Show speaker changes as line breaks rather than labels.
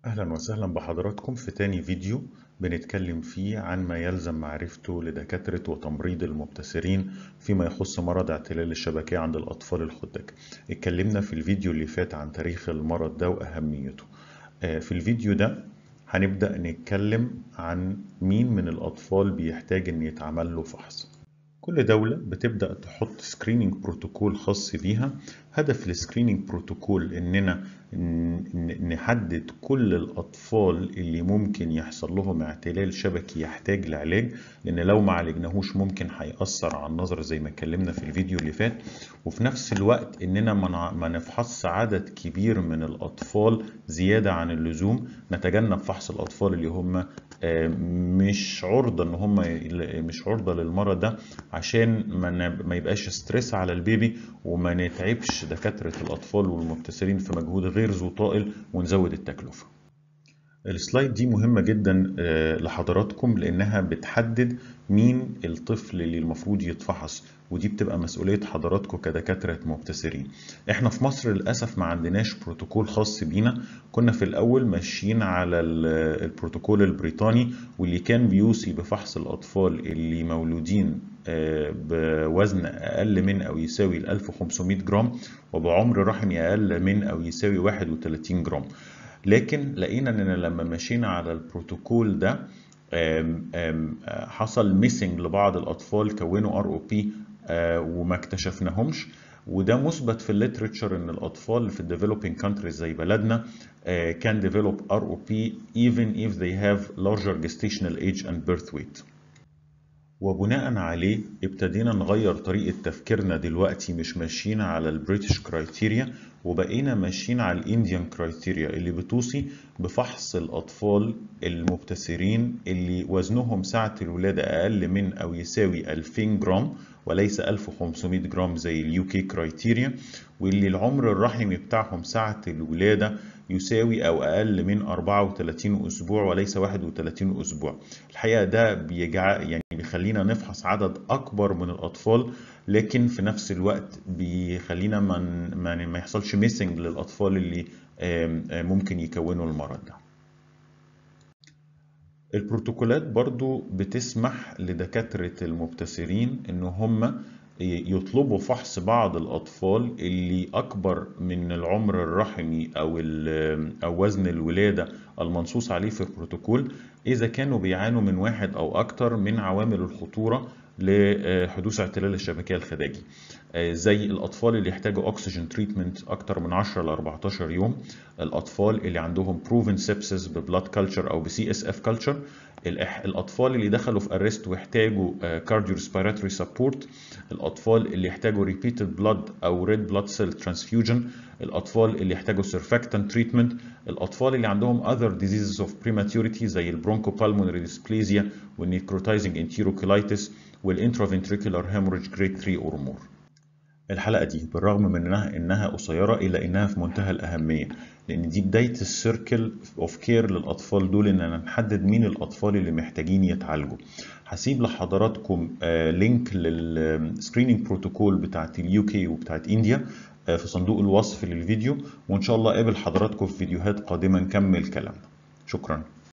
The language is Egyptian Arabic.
أهلا وسهلا بحضراتكم في تاني فيديو بنتكلم فيه عن ما يلزم معرفته لدكاترة وتمريض المبتسرين فيما يخص مرض اعتلال الشبكية عند الأطفال الخدج اتكلمنا في الفيديو اللي فات عن تاريخ المرض ده وأهميته في الفيديو ده هنبدأ نتكلم عن مين من الأطفال بيحتاج إن يتعمل له فحص كل دولة بتبدأ تحط سكرينينج بروتوكول خاص بيها هدف السكرينينج بروتوكول إننا نحدد كل الأطفال اللي ممكن يحصل لهم اعتلال شبكي يحتاج لعلاج لأن لو ما عالجناهوش ممكن هيأثر على النظر زي ما اتكلمنا في الفيديو اللي فات وفي نفس الوقت إننا ما نفحص عدد كبير من الأطفال زيادة عن اللزوم نتجنب فحص الأطفال اللي هم مش عرضة إن هم مش عرضة للمرض ده عشان ما يبقاش ستريس على البيبي وما نتعبش دكاترة الأطفال والمبتسرين في مجهود غير ذو طائل ونزود التكلفة السلايد دي مهمة جدا لحضراتكم لأنها بتحدد مين الطفل اللي المفروض يتفحص ودي بتبقى مسؤولية حضراتكم كدكاترة مبتسرين احنا في مصر للأسف ما عندناش بروتوكول خاص بينا كنا في الأول ماشيين على البروتوكول البريطاني واللي كان بيوصي بفحص الأطفال اللي مولودين بوزن أقل من أو يساوي 1500 جرام وبعمر رحمي أقل من أو يساوي 31 جرام لكن لقينا ان لما مشينا على البروتوكول ده آم آم حصل ميسنج لبعض الاطفال كونوا ار او بي وما اكتشفناهمش وده مثبت في الليترشر ان الاطفال في الديفلوبينج كانتريز زي بلدنا كان ديفلوب ار او بي even if they have larger gestational age and birth weight وبناء عليه ابتدينا نغير طريقة تفكيرنا دلوقتي مش ماشيين على البريتش كرايتيريا وبقينا ماشيين على الانديان كرايتيريا اللي بتوصي بفحص الأطفال المبتسرين اللي وزنهم ساعة الولادة أقل من أو يساوي 2000 جرام وليس 1500 جرام زي اليو كي كرايتيريا واللي العمر الرحمي بتاعهم ساعة الولادة يساوي أو أقل من 34 أسبوع وليس 31 أسبوع الحقيقة ده بيجعل يعني بيخلينا نفحص عدد أكبر من الأطفال لكن في نفس الوقت بيخلينا ما, ما يحصلش ميسنج للأطفال اللي ممكن يكونوا المرض ده البروتوكولات برضو بتسمح لدكاترة المبتسرين ان هم يطلبوا فحص بعض الأطفال اللي أكبر من العمر الرحمي أو, أو وزن الولادة المنصوص عليه في البروتوكول إذا كانوا بيعانوا من واحد أو أكتر من عوامل الخطورة لحدوث اعتلال الشبكية الخداجي زي الأطفال اللي يحتاجوا أكسجين تريتمنت أكتر من 10 ل 14 يوم الأطفال اللي عندهم بروفن سيبسس ببلاد كلتشر أو بسي اس اف كلتشر الأطفال اللي دخلوا في أرست واحتاجوا كارديو ريسبيراتوري سبورت الأطفال اللي يحتاجوا ريبيتد بلاد أو ريد بلاد سيل ترانسفيوجن الأطفال اللي يحتاجوا سيرفاكتان تريتمنت الأطفال اللي عندهم other diseases of prematurity زي البرونكوبالمونري ديسبليزيا والنيكروتايزنج انتيروكولايتس والانترافنتريكولار هيموريج جريد 3 اور مور الحلقة دي بالرغم من انها انها قصيرة الا انها في منتهى الاهمية لان دي بداية السيركل اوف كير للاطفال دول اننا نحدد مين الاطفال اللي محتاجين يتعالجوا هسيب لحضراتكم لينك للسكريننج بروتوكول بتاعت اليو كي وبتاعت انديا في صندوق الوصف للفيديو وان شاء الله قابل حضراتكم في فيديوهات قادمة نكمل كلامنا شكرا